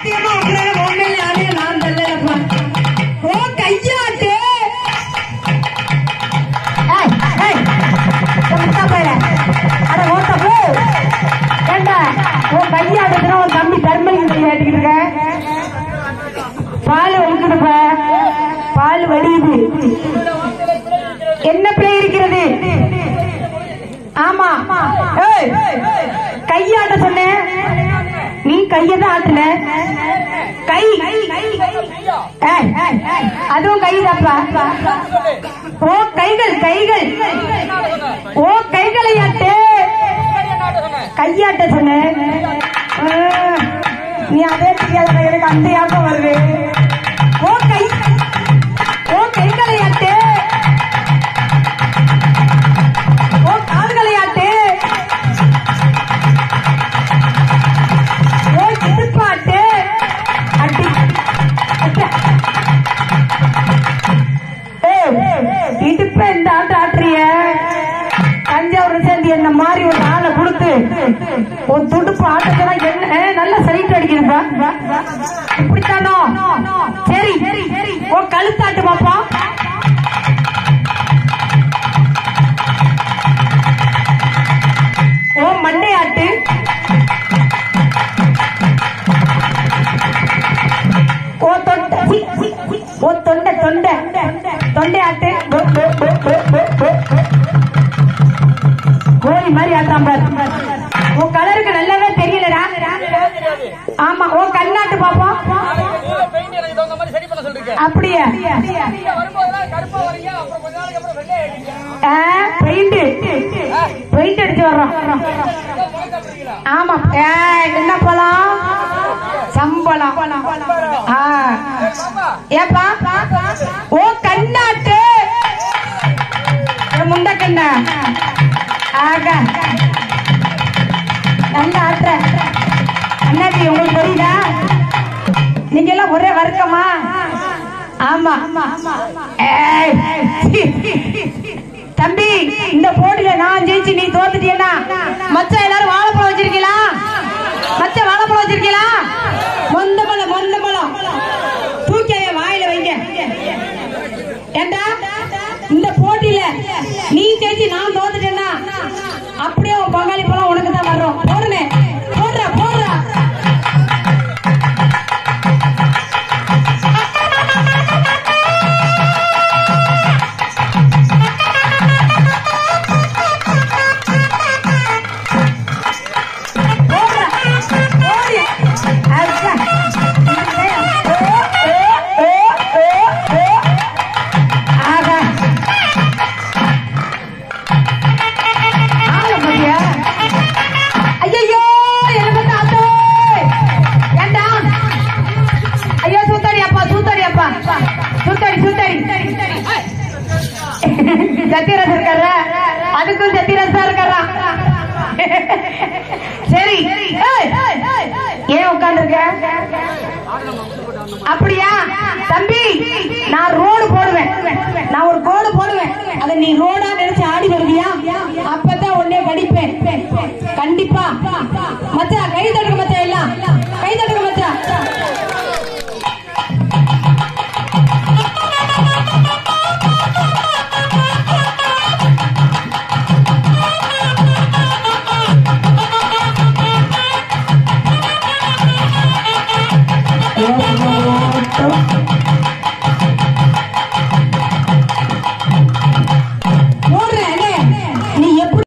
சத்தியமா உங்களை உண்மையிலே நானே நான் தள்ளலப்பா ஓ கையாட்டு ஏய், ஏய், முட்டா பயல. அட ஓட்ட போ. ஏண்டா, உன் கையாடுதுன்னா உன் தம்பி தர்மலிங்கம் கையை ஆட்டிக்கிட்டு இருக்க. பால் வலிக்குதுப்ப பால் வலியுது என்ன பிழை இருக்கிறது ஆமா ஏய், கையாட்ட சொன்னேன் நீ கையை தான் ஆட்டுன கை ஏய், அதுவும் கைதாப்பா ஓ கைகள் கைகள் ஓ கைகளை ஆட்டு கையாட்ட சொன்ன நீ அதே தெரியாத எனக்கு அந்த ஞாபகம் வருது ஓ கை ஓ கைகளை ஆட்டு ஓ கால்களை ஆட்டு ஓ இடுப்பாட்டு அடி அட்ட. ஏய், இடுப்ப இந்த ஆட்டு ஆட்டுறிய தஞ்சாவூர் சேர்ந்து என்ன மாதிரி ஒரு ஆளை கொடுத்து ஒரு துடுப்பு ஆட்டத்தெல்லாம் என்ன ஏ, நல்லா சைட் அடிக்குதுப்பா இப்படித்தானோ சரி ஓ கழுத்தாட்டு பாப்பா ஓ மண்டையாட்டு ஓ தொண்டை சி, சி, சி. ஓ தொண்டை தொண்டை தொண்டை ஆட்டு போ, போ, போ, போ, போ, போ. கோழி மாதிரி ஆட்டாம் பாரு உன் கலருக்கு நல்லாவே தெரியலடா ஆமா உன் கண்ணாட்டு பாப்போம் பெயிண்ட் எனக்கு தகுந்த மாதிரி சரி பண்ண சொல்லிருக்கேன் அப்படியே நீங்க வரும்போதெல்லாம் கருப்பா வரீங்க அப்புறம் கொஞ்ச நாளைக்கு அப்புறம் வெள்ளை ஆயிடுங்க பெயிண்ட் பெயிண்ட் அடிச்சு வர்றோம் ஆமா ஏய், என்ன பழம் சம்பளம் ஆ. ஏப்பா ஓ கண்ணாட்டு ஏ, முண்டை கண்ணா ஆக நல்லா ஆட்டுற அண்ணாச்சி உங்களுக்கு தெரியுதா நீங்க எல்லாம் ஒரே வர்க்கமா ஆமா ஏய். தம்பி இந்த போட்டியில நான் ஜெயிச்சு நீ தோத்துட்டீன்னா மச்சம் எல்லாரும் வாழைப்பழம் வச்சிருக்கீங்களா மச்ச வாழைப்பழம் வச்சிருக்கீங்களா மொந்த பழம் மொந்த பழம் தூக்கி என் வாயில வைங்க ஏண்டா இந்த போட்டியில நீ ஜெயிச்சு நான் தோத்துட்டேன்னா அப்படியே உன் பங்காளி பழம் உனக்கு தான் வரும் போடுனே போடுறா போடுறா போடுறா போடு அச்சா ஓ ஓ ஓ ஓ ஓ ஆகா ஆள பாத்தியா ஐயோ என்ன பார்த்தா அத்தோ ஏண்டா ஐயோ சூத்தாடி அப்பா சூத்தாடி அப்பா சூத்தாடி சூத்தாடி சத்யராஜ் இருக்காரா அதுக்கும் சத்யராஜ் தான் இருக்காரா சரி ஏய், ஏன் உட்கார்ந்துருக்க அப்படியா தம்பி நான் ரோடு போடுவேன் நான் ஒரு கோடு போடுவேன் அதை நீ ரோடா நினைச்சு ஆடி வருவியா அப்பதான் உடனே கடிப்பேன் கண்டிப்பா